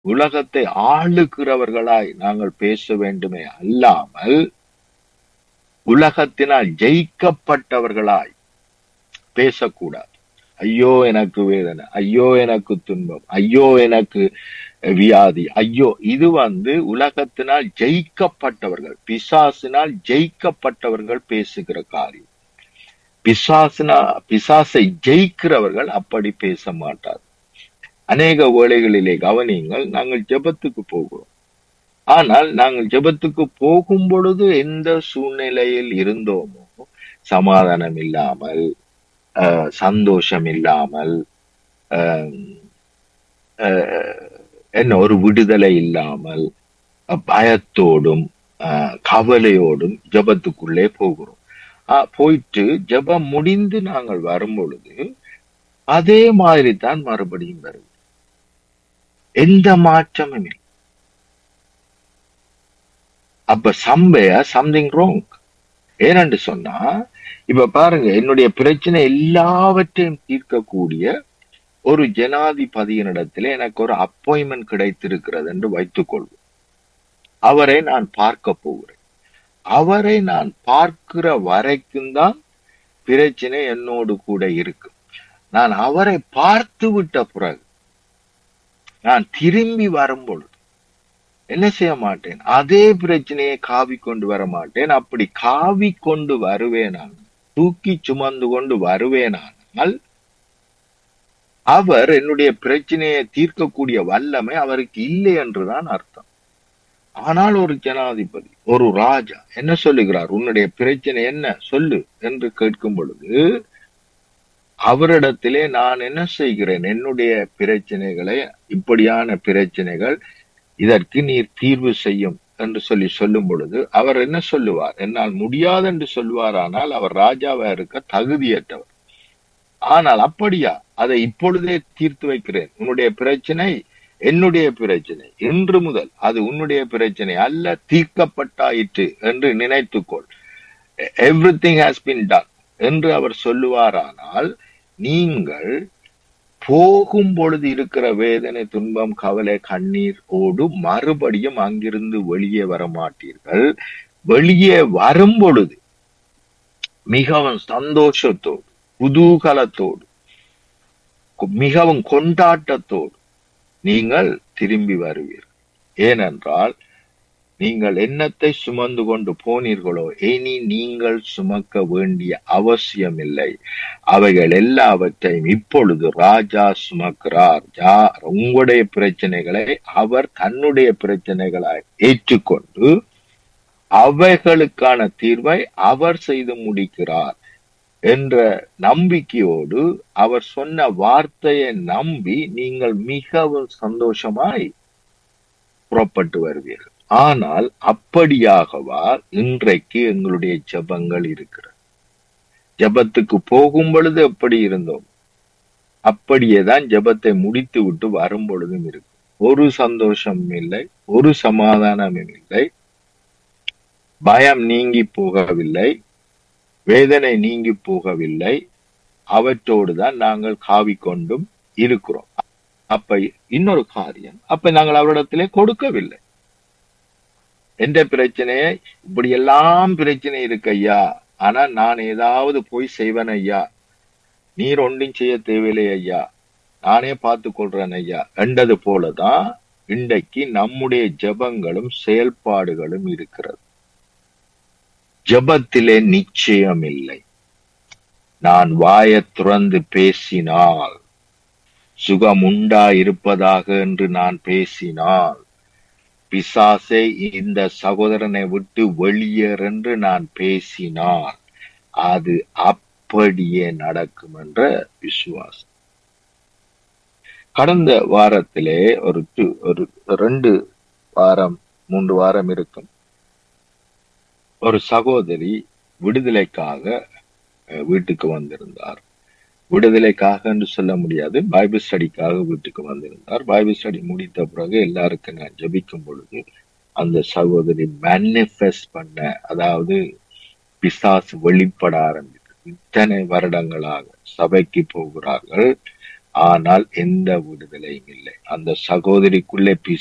உலகத்தை ஆளுகிறவர்களாய் நாங்கள் பேச வேண்டுமே அல்லாமல் உலகத்தினால் ஜெயிக்கப்பட்டவர்களாய் பேசக்கூடாது ஐயோ எனக்கு வேதனை ஐயோ எனக்கு துன்பம் ஐயோ எனக்கு வியாதி ஐயோ இது வந்து உலகத்தினால் ஜெயிக்கப்பட்டவர்கள் பிசாசினால் ஜெயிக்கப்பட்டவர்கள் பேசுகிற காரியம் பிசாசினா பிசாசை ஜெயிக்கிறவர்கள் அப்படி பேச மாட்டார் அநேக வேளைகளிலே கவனியுங்கள் நாங்கள் ஜெபத்துக்கு போகிறோம் ஆனால் நாங்கள் ஜெபத்துக்கு போகும் பொழுது எந்த சூழ்நிலையில் இருந்தோமோ சமாதானம் இல்லாமல் அஹ், சந்தோஷம் இல்லாமல் அஹ், அஹ், என்ன ஒரு விடுதலை இல்லாமல் அஹ், பயத்தோடும் அஹ், கவலையோடும் ஜெபத்துக்குள்ளே போகிறோம் அஹ், போயிட்டு ஜெபம் முடிந்து நாங்கள் வரும் பொழுது அதே மாதிரி தான் மறுபடியும் வருது எந்த மாற்றமும் இல்லை அப்ப சம்பைய சம்திங் ரோங் ஏனென்று சொன்னா இப்ப பாருங்க என்னுடைய பிரச்சனை எல்லாவற்றையும் தீர்க்கக்கூடிய ஒரு ஜனாதிபதியினிடத்துல எனக்கு ஒரு அப்பாயின்மெண்ட் கிடைத்திருக்கிறது என்று வைத்துக் கொள்வோம் அவரை நான் பார்க்க போகிறேன் அவரை நான் பார்க்கிற வரைக்கும் தான் பிரச்சனை என்னோடு கூட இருக்கும் நான் அவரை பார்த்து விட்ட பிறகு நான் திரும்பி வரும் பொழுது என்ன செய்ய மாட்டேன் அதே பிரச்சனையை காவி கொண்டு வர மாட்டேன் அப்படி காவி கொண்டு வருவேனான் தூக்கி சுமந்து கொண்டு வருவேனானால் அவர் என்னுடைய பிரச்சனையை தீர்க்கக்கூடிய வல்லமை அவருக்கு இல்லை என்றுதான் அர்த்தம் ஆனால் ஒரு ஜனாதிபதி ஒரு ராஜா என்ன சொல்லுகிறார் உன்னுடைய பிரச்சனை என்ன சொல்லு என்று கேட்கும் பொழுது அவரிடத்திலே நான் என்ன செய்கிறேன் என்னுடைய பிரச்சனைகளை இப்படியான பிரச்சனைகள் இதற்கு நீர் தீர்வு செய்யும் என்று சொல்லி சொல்லும் பொழுது அவர் என்ன சொல்லுவார் என்னால் முடியாது என்று சொல்வாரானால் அவர் ராஜாவா இருக்க தகுதியற்றவர் ஆனால் அப்படியா அதை இப்பொழுதே தீர்த்து வைக்கிறேன் உன்னுடைய பிரச்சனை என்னுடைய பிரச்சனை இன்று முதல் அது உன்னுடைய பிரச்சனை அல்ல தீர்க்கப்பட்டாயிற்று என்று நினைத்துக்கொள் everything has been done என்று அவர் சொல்லுவாரானால் நீங்கள் போகும் பொழுது இருக்கிற வேதனை துன்பம் கவலை கண்ணீர் ஓடு மறுபடியும் அங்கிருந்து வெளியே வர மாட்டீர்கள் வெளியே வரும் பொழுது மிகவும் சந்தோஷத்தோடு குதூகலத்தோடு கு- மிகவும் கொண்டாட்டத்தோடு நீங்கள் திரும்பி வருவீர்கள் ஏனென்றால் நீங்கள் என்னத்தை சுமந்து கொண்டு போனீர்களோ இனி நீங்கள் சுமக்க வேண்டிய அவசியமில்லை அவைகள் எல்லாவற்றையும் இப்பொழுது ராஜா சுமக்கிறார் ஜா உங்களுடைய பிரச்சனைகளை அவர் தன்னுடைய பிரச்சனைகளாய் ஏற்றுக்கொண்டு அவைகளுக்கான தீர்வை அவர் செய்து முடிக்கிறார் என்ற நம்பிக்கையோடு அவர் சொன்ன வார்த்தையை நம்பி நீங்கள் மிகவும் சந்தோஷமாய் புறப்பட்டு வருவீர்கள் ஆனால் அப்படியாகவா இன்றைக்கு எங்களுடைய ஜெபங்கள் இருக்கிறது ஜெபத்துக்கு போகும் பொழுது எப்படி இருந்தோம் அப்படியேதான் ஜெபத்தை முடித்து விட்டு வரும் பொழுதும் இருக்கும் ஒரு சந்தோஷம் இல்லை ஒரு சமாதானமும் இல்லை பயம் நீங்கி போகவில்லை வேதனை நீங்கி போகவில்லை அவற்றோடு தான் நாங்கள் காவிக்கொண்டும் இருக்கிறோம் அப்ப இன்னொரு காரியம் அப்ப நாங்கள் அவரிடத்திலே கொடுக்கவில்லை எந்த பிரச்சனையை இப்படி எல்லாம் பிரச்சனை இருக்கு ஐயா ஆனா நான் ஏதாவது போய் செய்வேன் ஐயா நீர் ஒன்றும் செய்ய தேவையில்லை ஐயா நானே பார்த்து கொள்றேன் ஐயா என்றது போலதான் இன்றைக்கு நம்முடைய ஜெபங்களும் செயல்பாடுகளும் இருக்கிறது ஜெபத்திலே நிச்சயம் இல்லை நான் வாயத் துறந்து பேசினால் சுகம் உண்டா இருப்பதாக என்று நான் பேசினால் பிசாசே இந்த சகோதரனை விட்டு வெளியேறு என்று நான் பேசினால் அது அப்படியே நடக்கும் என்ற விசுவாசம் கடந்த வாரத்திலே ஒரு two- ஒரு ரெண்டு வாரம் மூன்று வாரம் இருக்கும் ஒரு சகோதரி விடுதலைக்காக அஹ், வீட்டுக்கு வந்திருந்தார் விடுதலைக்காக என்று சொல்ல முடியாது பைபிள் ஸ்டடிக்காக வீட்டுக்கு வந்திருந்தார் பைபிள் ஸ்டடி முடித்த பிறகு எல்லாருக்கும் நான் ஜெபிக்கும் பொழுது அந்த சகோதரி மேனிஃபெஸ்ட் பண்ண அதாவது பிசாசு வெளிப்பட ஆரம்பித்தது இத்தனை வருடங்களாக சபைக்கு போகிறார்கள் ஆனால் எந்த விடுதலையும் இல்லை அந்த சகோதரிக்குள்ளே